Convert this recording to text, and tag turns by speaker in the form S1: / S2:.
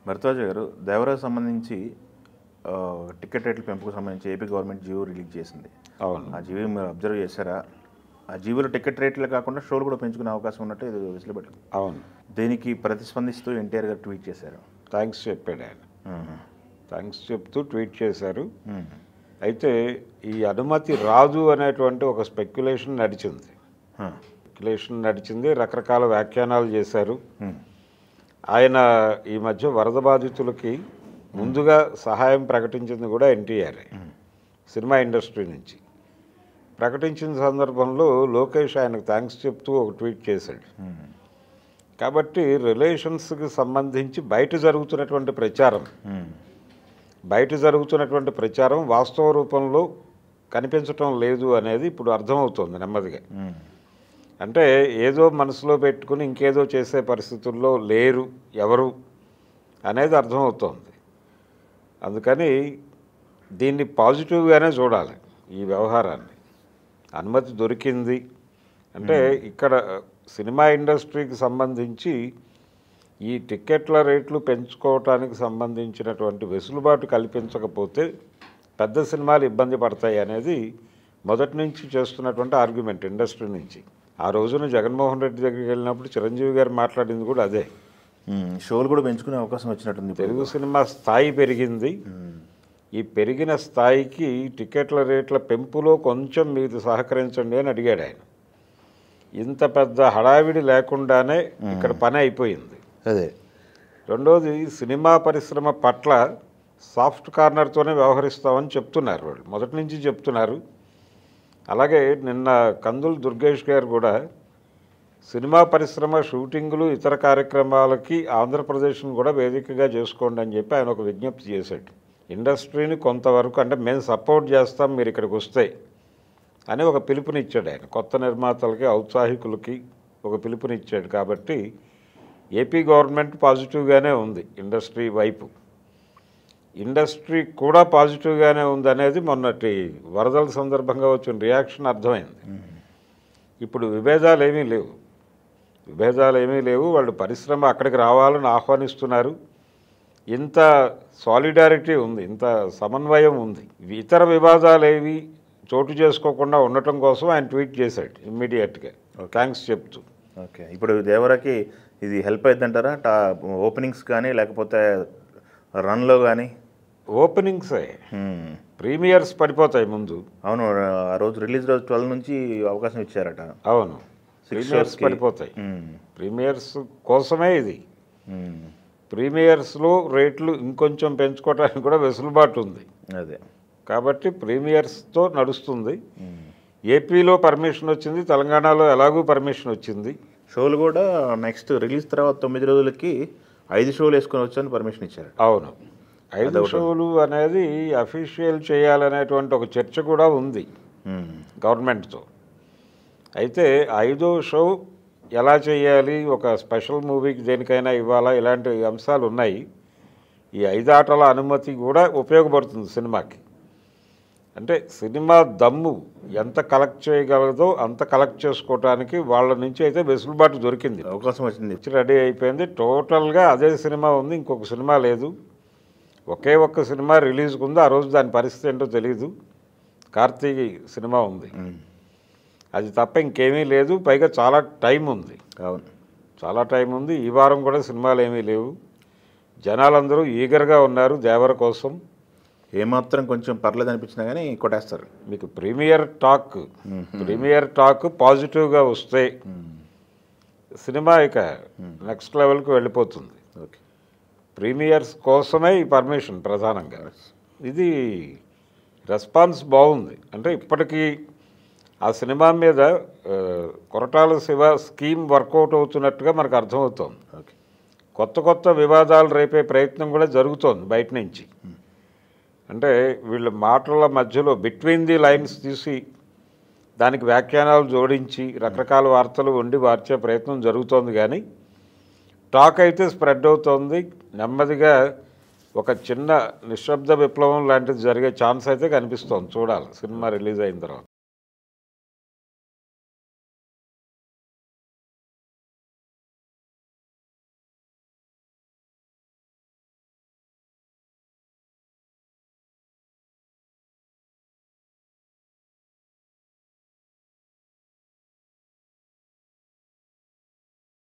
S1: భరద్వాజ గారు దేవరాజు సంబంధించి ఆ, టికెట్ రేట్ల పెంపుకు సంబంధించి ఏపీ గవర్నమెంట్ జీవో రిలీజ్ చేసింది
S2: అవును
S1: ఆ జీవో మీరు అబ్జర్వ్ చేశారా ఆ జీవోలో టికెట్ రేట్లు కాకుండా షోలు కూడా పెంచుకునే అవకాశం ఉన్నట్టు ఇది వెసులుబడి
S2: అవును
S1: దీనికి ప్రతిస్పందిస్తూ ఎన్టీఆర్ గారు ట్వీట్ చేశారు
S2: థ్యాంక్స్ చెప్పాడు ఆయన
S1: మ్మ్.
S2: థ్యాంక్స్ చెప్తూ ట్వీట్ చేశారు
S1: మ్మ్.
S2: అయితే ఈ అనుమతి రాదు అనేటువంటి ఒక స్పెక్యులేషన్ నడిచింది
S1: ఆ.
S2: స్పెక్యులేషన్ నడిచింది రకరకాల వ్యాఖ్యానాలు చేశారు
S1: మ్మ్.
S2: ఆయన ఈ మధ్య వరద బాధితులకి ముందుగా సహాయం ప్రకటించింది కూడా ఎన్టీఆర్ సినిమా ఇండస్ట్రీ నుంచి ప్రకటించిన సందర్భంలో లోకేష్ ఆయనకు థ్యాంక్స్ చెప్తూ ఒక ట్వీట్ చేశాడు
S1: మ్మ్.
S2: కాబట్టి రిలేషన్స్కి సంబంధించి బయట జరుగుతున్నటువంటి ప్రచారం
S1: మ్మ్.
S2: బయట జరుగుతున్నటువంటి ప్రచారం వాస్తవ రూపంలో కనిపించటం లేదు అనేది ఇప్పుడు అర్థమవుతోంది నెమ్మదిగా
S1: మ్మ్.
S2: అంటే ఏదో మనసులో పెట్టుకుని ఇంకేదో చేసే పరిస్థితుల్లో లేరు ఎవరు అనేది అర్థమవుతోంది అందుకని దీన్ని పాజిటివ్గానే చూడాలి ఈ వ్యవహారాన్ని అనుమతి దొరికింది అంటే ఇక్కడ సినిమా ఇండస్ట్రీకి సంబంధించి ఈ టిక్కెట్ల రేట్లు పెంచుకోవటానికి సంబంధించినటువంటి వెసులుబాటు కల్పించకపోతే పెద్ద సినిమాలు ఇబ్బంది పడతాయి అనేది మొదటి నుంచి చేస్తున్నటువంటి ఆర్గ్యుమెంట్ ఇండస్ట్రీ నుంచి ఆ రోజున జగన్మోహన్ రెడ్డి దగ్గరికి వెళ్ళినప్పుడు చిరంజీవి గారు మాట్లాడింది కూడా అదే
S1: మ్మ్. షోలు కూడా పెంచుకునే అవకాశం వచ్చినట్టుంది ఇప్పుడు.
S2: తెలుగు సినిమా స్థాయి పెరిగింది
S1: మ్మ్.
S2: ఈ పెరిగిన స్థాయికి టికెట్ల రేట్ల పెంపులో కొంచెం మీరు సహకరించండి అని అడిగాడు ఆయన ఇంత పెద్ద హడావిడి లేకుండానే ఇక్కడ పని అయిపోయింది
S1: అదే
S2: రెండోది సినిమా పరిశ్రమ పట్ల సాఫ్ట్ కార్నర్తోనే వ్యవహరిస్తామని చెప్తున్నారు వాళ్ళు మొదటి నుంచి చెప్తున్నారు అలాగే నిన్న కందులు దుర్గేష్ గారు కూడా సినిమా పరిశ్రమ షూటింగులు ఇతర కార్యక్రమాలకి ఆంధ్రప్రదేశ్ను కూడా వేదికగా చేసుకోండి అని చెప్పి ఆయన ఒక విజ్ఞప్తి చేశాడు ఇండస్ట్రీని కొంతవరకు అంటే మేము సపోర్ట్ చేస్తాం మీరు ఇక్కడికి వస్తే అని ఒక పిలుపునిచ్చాడు ఆయన కొత్త నిర్మాతలకి ఔత్సాహికులకి ఒక పిలుపునిచ్చాడు కాబట్టి ఏపీ గవర్నమెంట్ పాజిటివ్గానే ఉంది ఇండస్ట్రీ వైపు ఇండస్ట్రీ కూడా పాజిటివ్గానే ఉంది అనేది మొన్నటి వరదల సందర్భంగా వచ్చిన రియాక్షన్ అర్థమైంది ఇప్పుడు విభేదాలు ఏమీ లేవు విభేదాలు ఏమీ లేవు వాళ్ళు పరిశ్రమ అక్కడికి రావాలని ఆహ్వానిస్తున్నారు ఇంత సాలిడారిటీ ఉంది ఇంత సమన్వయం ఉంది ఇతర వివాదాలు ఏవి చోటు చేసుకోకుండా ఉండటం కోసం ఆయన ట్వీట్ చేశాడు ఇమ్మీడియట్గా థ్యాంక్స్ చెప్తూ
S1: ఓకే ఇప్పుడు దేవరాకి ఇది హెల్ప్ అవుతుందంటారా టా ఓపెనింగ్స్ కానీ లేకపోతే రన్లో కానీ
S2: ఓపెనింగ్సే ప్రీమియర్స్ పడిపోతాయి ముందు
S1: అవును ఆ రోజు రిలీజ్ రోజు ట్వెల్వ్ నుంచి అవకాశం ఇచ్చారట
S2: అవును
S1: Six
S2: ప్రీమియర్స్
S1: showsకి.
S2: పడిపోతాయి
S1: మ్మ్.
S2: ప్రీమియర్స్ కోసమే ఇది
S1: మ్మ్.
S2: ప్రీమియర్స్లో రేట్లు ఇంకొంచెం పెంచుకోవడానికి కూడా వెసులుబాటు ఉంది
S1: అదే
S2: కాబట్టి ప్రీమియర్స్తో నడుస్తుంది ఏపీలో పర్మిషన్ వచ్చింది తెలంగాణలో ఎలాగూ పర్మిషన్ వచ్చింది
S1: షోలు కూడా నెక్స్ట్ రిలీజ్ తర్వాత తొమ్మిది రోజులకి ఐదు షోలు వేసుకొని వచ్చని పర్మిషన్ ఇచ్చారు
S2: అవును ఐదు షోలు అనేది అఫీషియల్ చేయాలనేటువంటి ఒక చర్చ కూడా ఉంది
S1: మ్మ్.
S2: గవర్నమెంట్తో అయితే ఐదో షో ఎలా చేయాలి ఒక స్పెషల్ మూవీకి దేనికైనా ఇవ్వాలా ఇలాంటి అంశాలు ఉన్నాయి ఈ ఐదు ఆటల అనుమతి కూడా ఉపయోగపడుతుంది సినిమాకి అంటే సినిమా దమ్ము ఎంత కలెక్ట్ చేయగలదో అంత కలెక్ట్ చేసుకోవటానికి వాళ్ళ నుంచి అయితే వెసులుబాటు దొరికింది
S1: అవకాశం వచ్చింది
S2: వచ్చి రెడీ అయిపోయింది టోటల్గా అదే సినిమా ఉంది ఇంకొక సినిమా లేదు ఒకే ఒక్క సినిమా రిలీజ్కి ఉంది ఆ రోజు దాని పరిస్థితి ఏంటో తెలియదు కార్తీక్ సినిమా ఉంది
S1: మ్మ్.
S2: అది తప్ప ఇంకేమీ లేదు పైగా చాలా టైం ఉంది
S1: అవును
S2: చాలా టైం ఉంది ఈ వారం కూడా సినిమాలు ఏమీ లేవు జనాలందరూ ఈగర్గా ఉన్నారు దేవర కోసం
S1: ఏమాత్రం కొంచెం పర్లేదు అనిపించినా కానీ కొట్టేస్తారు
S2: మీకు ప్రీమియర్ టాక్ ప్రీమియర్ టాక్ పాజిటివ్గా వస్తే సినిమా ఇక నెక్స్ట్ లెవెల్కి వెళ్ళిపోతుంది
S1: ఓకే
S2: ప్రీమియర్స్ కోసమే ఈ పర్మిషన్ ప్రధానంగా ఇది రెస్పాన్స్ బాగుంది అంటే ఇప్పటికీ ఆ సినిమా మీద ఆ, కొరటాల శివ స్కీమ్ వర్కౌట్ అవుతున్నట్టుగా మనకు అర్థమవుతోంది
S1: ఓకే
S2: కొత్త కొత్త వివాదాలు రేపే ప్రయత్నం కూడా జరుగుతోంది బయట నుంచి అంటే వీళ్ళ మాటల మధ్యలో బిట్వీన్ ది లైన్స్ తీసి దానికి వ్యాఖ్యానాలు జోడించి రకరకాల వార్తలు వండి మార్చే ప్రయత్నం జరుగుతోంది కానీ టాక్ అయితే స్ప్రెడ్ అవుతోంది నెమ్మదిగా ఒక చిన్న నిశ్శబ్ద విప్లవం లాంటిది జరిగే ఛాన్స్ అయితే కనిపిస్తోంది చూడాలి సినిమా రిలీజ్ అయిన తర్వాత